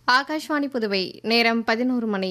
ஆகாஷ்வாணி புதுவை நேரம் பதினோரு மணி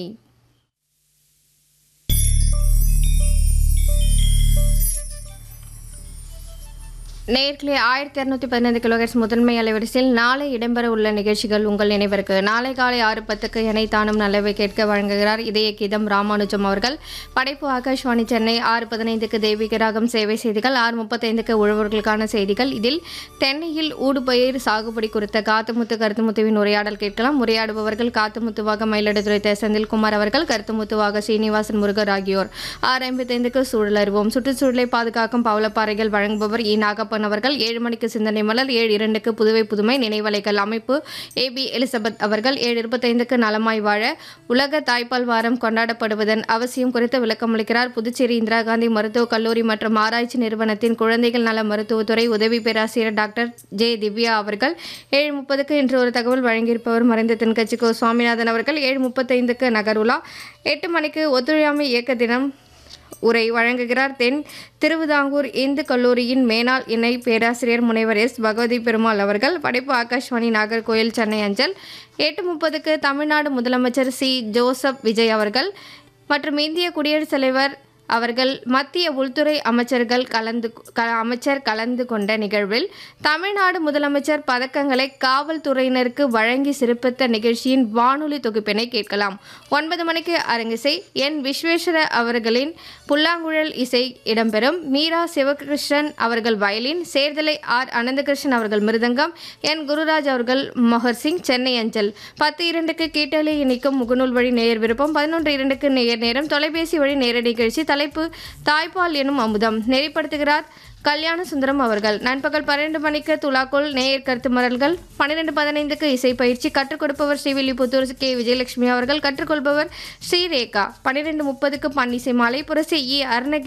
நேர்களே ஆயிரத்தி இரநூத்தி பதினைந்து கிலோஹெர்ட்ஸ் முதன்மை அலைவரிசையில் நாளை இடம்பெற உள்ள நிகழ்ச்சிகள் உங்கள் நினைவிற்கு நாளை காலை ஆறு பத்துக்கு இணைத்தானும் நல்லவை கேட்க வழங்குகிறார் இதய கீதம் ராமானுஜம் அவர்கள் படைப்பு ஆகாஷ்வாணி சென்னை ஆறு பதினைந்துக்கு தெய்வீக ராகம் சேவை செய்திகள் ஆறு முப்பத்தைந்துக்கு உழவர்களுக்கான செய்திகள் இதில் தென்னையில் ஊடுபயிர் சாகுபடி குறித்த காத்துமுத்து கருத்துமுத்துவின் உரையாடல் கேட்கலாம் உரையாடுபவர்கள் காத்துமுத்துவாக மயிலாடுதுறை தே செந்தில்குமார் அவர்கள் கருத்துமுத்துவாக சீனிவாசன் முருகர் ஆகியோர் ஆறு ஐம்பத்தைந்துக்கு சூழல் அறிவோம் சுற்றுச்சூழலை பாதுகாக்கும் பவளப்பாறைகள் வழங்குபவர் இ நாகப்பன் அவர்கள் ஏழு மணிக்கு சிந்தனை மலர் ஏழு இரண்டுக்கு புதுவை புதுமை நினைவலைகள் அமைப்பு ஏபி எலிசபெத் அவர்கள் ஏழு இருபத்தைந்துக்கு நலமாய் வாழ உலக தாய்ப்பால் வாரம் கொண்டாடப்படுவதன் அவசியம் குறித்து விளக்கமளிக்கிறார் புதுச்சேரி இந்திரா காந்தி மருத்துவக் கல்லூரி மற்றும் ஆராய்ச்சி நிறுவனத்தின் குழந்தைகள் நல மருத்துவத்துறை உதவி பேராசிரியர் டாக்டர் ஜே திவ்யா அவர்கள் ஏழு முப்பதுக்கு இன்று ஒரு தகவல் வழங்கியிருப்பவர் மறைந்த தென்கட்சி கோ சுவாமிநாதன் அவர்கள் ஏழு முப்பத்தைந்துக்கு நகருலா எட்டு மணிக்கு ஒத்துழையாமை இயக்க தினம் உரை வழங்குகிறார் தென் திருவிதாங்கூர் இந்து கல்லூரியின் மேனாள் இணை பேராசிரியர் முனைவர் எஸ் பகவதி பெருமாள் அவர்கள் படைப்பு ஆகாஷ்வாணி நாகர்கோயில் சென்னை அஞ்சல் எட்டு முப்பதுக்கு தமிழ்நாடு முதலமைச்சர் சி ஜோசப் விஜய் அவர்கள் மற்றும் இந்திய குடியரசுத் தலைவர் அவர்கள் மத்திய உள்துறை அமைச்சர்கள் கலந்து க அமைச்சர் கலந்து கொண்ட நிகழ்வில் தமிழ்நாடு முதலமைச்சர் பதக்கங்களை காவல்துறையினருக்கு வழங்கி சிறப்பித்த நிகழ்ச்சியின் வானொலி தொகுப்பினை கேட்கலாம் ஒன்பது மணிக்கு அரங்கிசை என் விஸ்வேஸ்வர அவர்களின் புல்லாங்குழல் இசை இடம்பெறும் மீரா சிவகிருஷ்ணன் அவர்கள் வயலின் சேர்தலை ஆர் அனந்தகிருஷ்ணன் அவர்கள் மிருதங்கம் என் குருராஜ் அவர்கள் மொஹர் சிங் சென்னை அஞ்சல் பத்து இரண்டுக்கு கீட்டலி இணைக்கும் முகநூல் வழி நேயர் விருப்பம் பதினொன்று இரண்டுக்கு நேயர் நேரம் தொலைபேசி வழி நேரடி நிகழ்ச்சி தலைப்பு தாய்ப்பால் எனும் அமுதம் நெறிப்படுத்துகிறார் கல்யாண சுந்தரம் அவர்கள் நண்பகல் பன்னிரண்டு மணிக்கு துலாக்குள் நேயர் கருத்து மரல்கள் பன்னிரெண்டு பதினைந்துக்கு இசை பயிற்சி கற்றுக் கொடுப்பவர் ஸ்ரீவில்லிபுத்தூர் கே விஜயலட்சுமி அவர்கள் கற்றுக்கொள்பவர் ஸ்ரீரேகா பன்னிரெண்டு முப்பதுக்கு பன்னிசை மாலை புரசி இ அருணகிரி